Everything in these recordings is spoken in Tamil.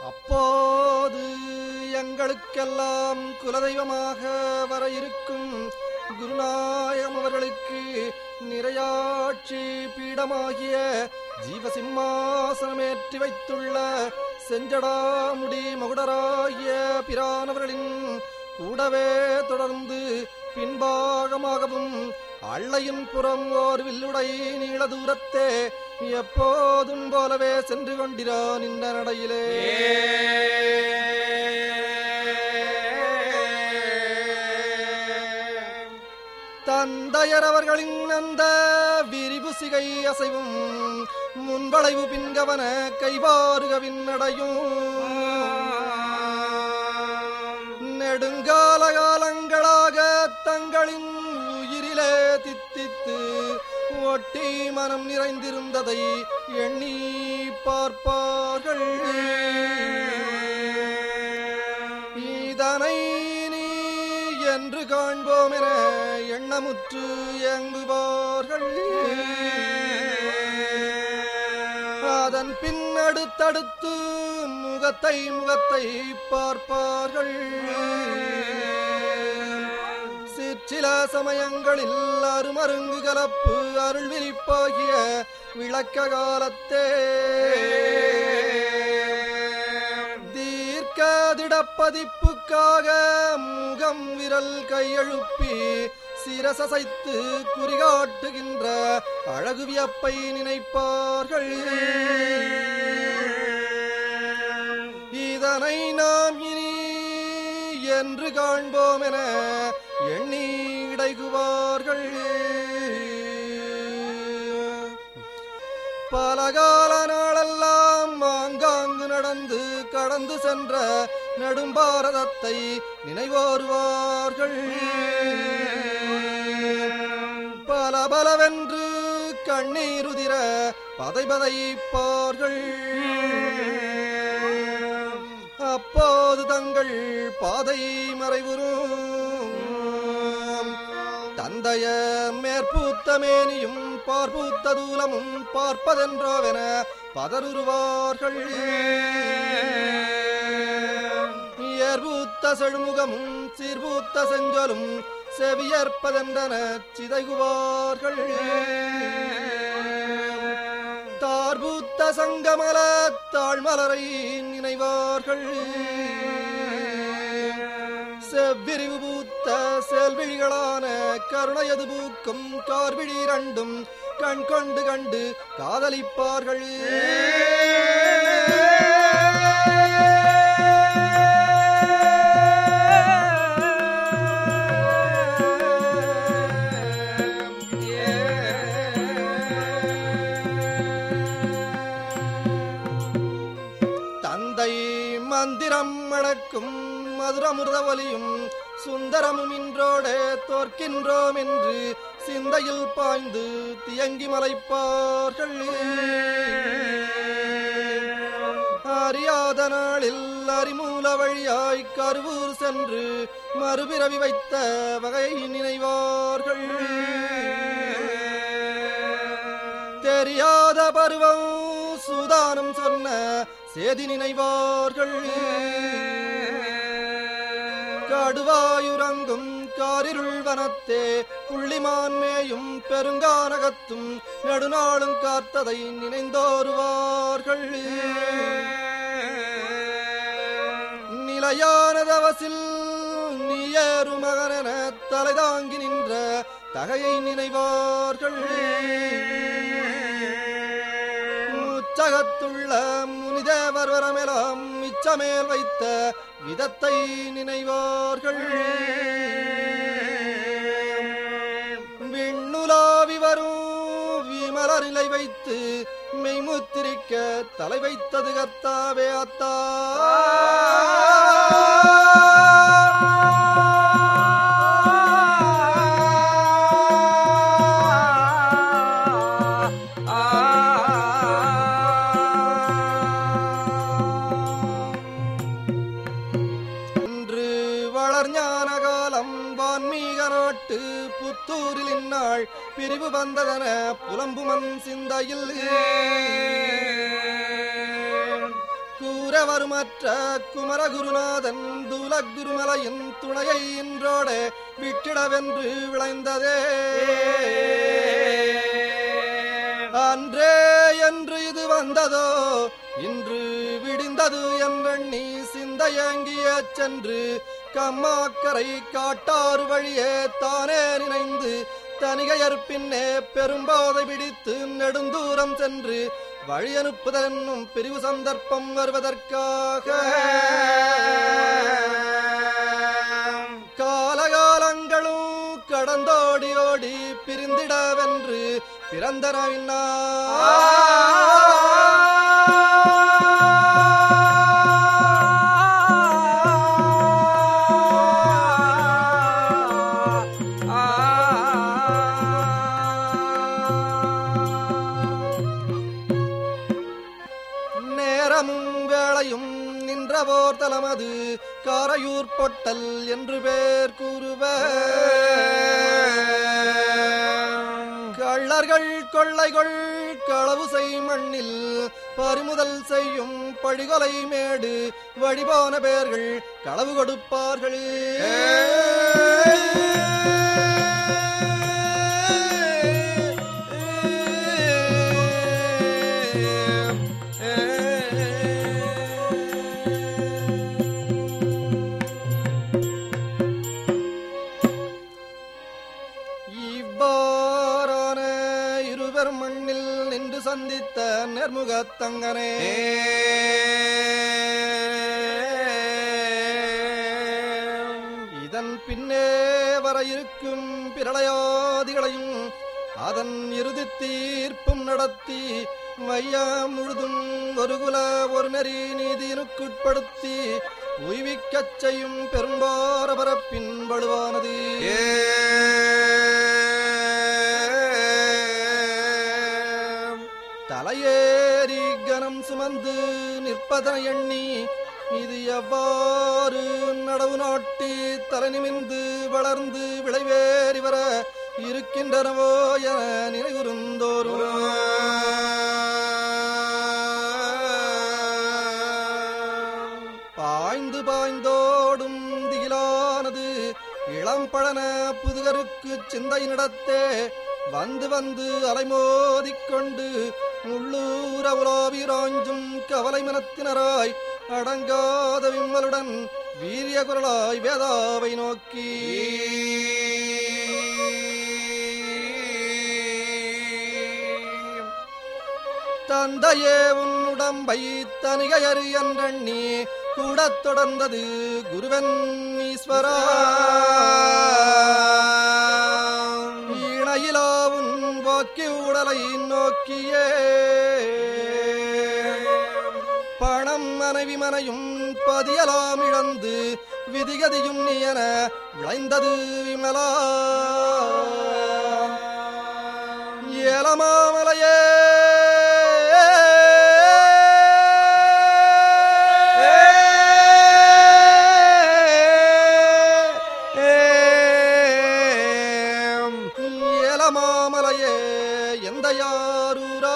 அப்போது எங்களுக்கெல்லாம் குலதெய்வமாக வர இருக்கும் குருநாயகம் அவர்களுக்கு நிறையாட்சி பீடமாகிய ஜீவசிம்மாசனமேற்றி வைத்துள்ள செஞ்சடாமுடி மகுடராகிய பிரானவர்களின் கூடவே தொடர்ந்து பின்பாகமாகவும் அள்ளையின் புறம் ஓர் வில்லுடை நீள தூரத்தே எப்போதும் போலவே சென்று கொண்டிரான் இந்த நடையிலே தந்தையர் அவர்களின் அந்த விரிவு சிகை அசைவும் முன்வளைவு பின்கவன கைவாருகவின் நடையும் நெடுங்கால காலங்களாக தங்களின் உயிரிலே தித்தித்து ஒட்டி மனம் நிறைந்திருந்ததை எண்ணி பார்ப்பார்கள் இதனை நீ என்று காண்போம் என எண்ணமுற்று இயங்குவார்கள் அதன் பின் அடுத்தடுத்து முகத்தை முகத்தை பார்ப்பார்கள் சிற்சில சமயங்களில் அருமருங்கு கலப்பு அருள் விரிப்பாகிய விளக்க காலத்தே தீர்க்க திடப்பதிப்புக்காக முகம் விரல் கையெழுப்பி சிரசைத்து குறிகாட்டுகின்ற அழகு வியப்பை நினைப்பார்கள் இதனை நாம் இனி என்று காண்போம் என எண்ணி இடைகுவார்கள் பலகால நாளெல்லாம் ஆங்காங்கு நடந்து கடந்து சென்ற நெடும்பாரதத்தை நினைவோருவார்கள் பல பலவென்று கண்ணீருதிர பதை பதைப்பார்கள் அப்போது தங்கள் பாதை மறைவுறும் தந்தைய மேற்பூத்த மேனியும் பார்ப்பூத்த தூலமும் பார்ப்பதென்றோவென பதறுவார்கள் ஏற்பூத்த செழுமுகமும் சீர்பூத்த செஞ்சொலும் செவியற்பதென்றன சிதைகுவார்கள் தார்பூத்த சங்கமல தாழ்மலரை நினைவார்கள் செவ்விரிவு பூத்த செல்விழிகளான கருணையது பூக்கும் கார்விழி இரண்டும் கண் கொண்டு கண்டு காதலிப்பார்கள் தந்தை மந்திரம் அடக்கும் மதுரமுருத ஒலியும் சுந்தரமும் இன்றோடு தோற்கின்றோம் என்று சிந்தையில் பாய்ந்து தியங்கி மலைப்பார்கள் அறியாத நாளில் அறிமூல வழியாய் கருவூர் சென்று மறுபிறவி வைத்த வகை நினைவார்கள் தெரியாத பருவம் சுதானம் சொன்ன சேதி நினைவார்கள் கடுவாயுறங்கும் காரிருள் வனத்தே புள்ளிமான் மேயும் பெருங்கானகத்தும் நெடுநாளும் காத்ததை நினைந்தோருவார்கள் நிலையான தவசில் நீயேறு மகனென தலை தாங்கி நின்ற தகையை நினைவார்கள் உச்சகத்துள்ள முனிதேவர் வரமெல்லாம் மிச்சமேல் வைத்த விதத்தை நினைவார்கள் விண்ணுலாவி வரும் விமலர் நிலை வைத்து மெய்முத்திரிக்க தலை வைத்தது கர்த்தாவே அத்தா இன்று வளர்ஞான காலம் வான்மீக நாட்டு புத்தூரில் இந்நாள் பிரிவு வந்ததென புலம்புமன் சிந்தையில் கூற குரவருமற்ற குமரகுருநாதன் தூலகுருமலையின் துணையை இன்றோட விட்டிடவென்று விளைந்ததே அன்றே என்று இது வந்ததோ இன்று விடிந்தது என்றெண்ணி சிந்தையங்கிய சென்று கம்மாக்கரை காட்டாறு வழியே தானே நினைந்து தனிகையர் பின்னே பெரும்பாதை பிடித்து நெடுந்தூரம் சென்று வழி அனுப்புதல் என்னும் பிரிவு சந்தர்ப்பம் வருவதற்காக காலகாலங்களும் கடந்தோடி ஓடி பிரிந்திடவென்று பிறந்தனவின்னா நேரமும் வேளையும் நின்றவோர் தலமது காரையூர் பொட்டல் என்று பேர் கூறுவ கள்ளர்கள் கொள்ளைகள் களவு செய் மண்ணில் பறிமுதல் செய்யும் பழிகொலை மேடு வழிபோன பேர்கள் களவு கொடுப்பார்கள் இவ்வாறான இருவர் மண்ணில் நின்று சந்தித்த நெர்முகத்தங்கனே இதன் பின்னே வர இருக்கும் பிரளயாதிகளையும் அதன் இறுதி தீர்ப்பும் நடத்தி மையம் முழுதும் ஒரு குல ஒரு நெறி நீதியினுக்குட்படுத்தி உய்விக்கச் செய்யும் பெரும்பார பரப்பின் வலுவானது தலையேறி கனம் சுமந்து நிற்பதனை எண்ணி இது எவ்வாறு நடவு நாட்டி தலை நிமிர்ந்து வளர்ந்து விளைவேறி வர இருக்கின்றனவோ என நினைவுறுந்தோறும் பாய்ந்து பாய்ந்தோடும் திகிலானது இளம் பழன புதுகருக்கு சிந்தை நடத்தே வந்து வந்து அலைமோதிக் கொண்டு உள்ளூர உலாவிராஞ்சும் கவலை மனத்தினராய் அடங்காத விம்மலுடன் வீரிய குரலாய் வேதாவை நோக்கி தந்தையே உன்னுடம்பை தனிகையறு என்றெண்ணி கூடத் தொடர்ந்தது குருவன் ஈஸ்வரா இணையிலா உன் வாக்கி உடலை நோக்கியே பணம் மனைவி மனையும் பதியலாம் இழந்து விதிகதியும் நீ என விளைந்தது விமலா ஏலமாமலையே ஏலமாமலையே எந்த யாரூரா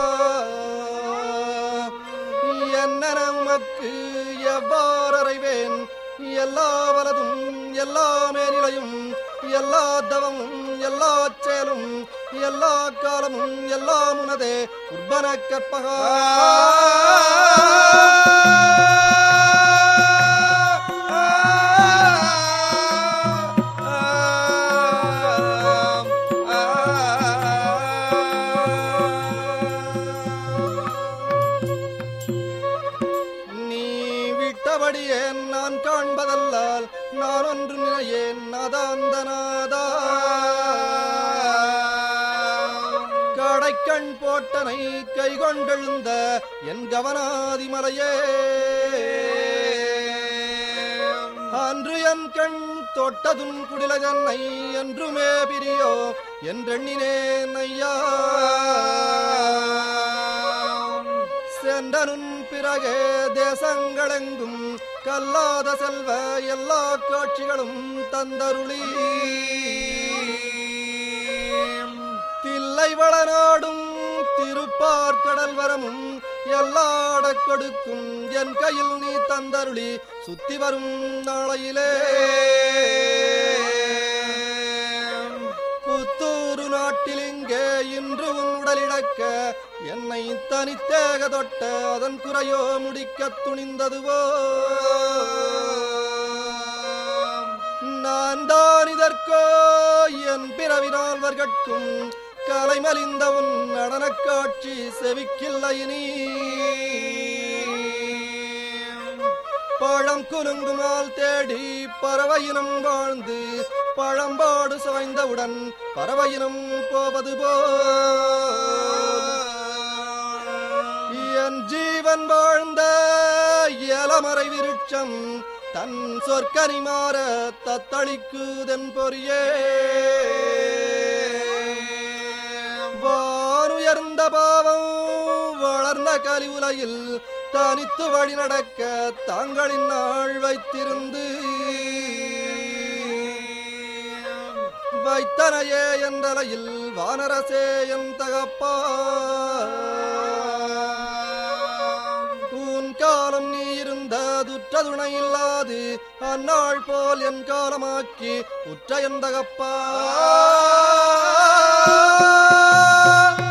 என்ன நமக்கு எவ்வாறு அறிவேன் எல்லா வலதும் எல்லா மேனிலையும் எல்லா தவமும் எல்லா செயலும் எல்லா காலமும் எல்லாம் உனதே உற்பன கற்பகா நீ விட்டபடியே நான் காண்பதல்லால் நான் ஒன்று நினையேன் நாதாந்தநாதா கடைக்கண் போட்டனை கை கொண்டெழுந்த என் கவனாதிமலையே அன்று என் கண் தொட்டதும் குடிலகன்னை என்றுமே பிரியோ என்றெண்ணினேன் ஐயா சென்றனும் பிறகே தேசங்களெங்கும் கல்லாத செல்வ எல்லா காட்சிகளும் தந்தருளி தில்லை வளநாடும் திருப்பார் கடல் வரமும் எல்லாடக் கொடுக்கும் என் கையில் நீ தந்தருளி சுத்தி வரும் நாளையிலே புத்தூரு நாட்டில் இங்கே இன்று உன் உடலிழக்க என்னை தனித்தேக தொட்ட அதன் குறையோ முடிக்கத் துணிந்ததுவோ நான் தான் இதற்கோ என் பிறவி நால்வர்கட்கும் கலைமலிந்த உன் நடனக் காட்சி செவிக்கில்லை நீ பழம் குலுங்குமால் தேடி பறவையினம் வாழ்ந்து பழம்பாடு சுவைந்தவுடன் பறவையினம் போவது போல் என் ஜீவன் வாழ்ந்த இளமறை விருட்சம் தன் சொற்கனி மாற தத்தளிக்குதன் பொறியே வானுயர்ந்த பாவம் வளர்ந்த கலிவுலையில் தனித்து வழி நடக்க தாங்களின் நாள் வைத்திருந்து வைத்தனையே என்றலையில் வானரசே என் தகப்பா உன் காலம் நீ இருந்த துற்ற துணை இல்லாது அந்நாள் போல் என் காலமாக்கி உற்ற என் தகப்பா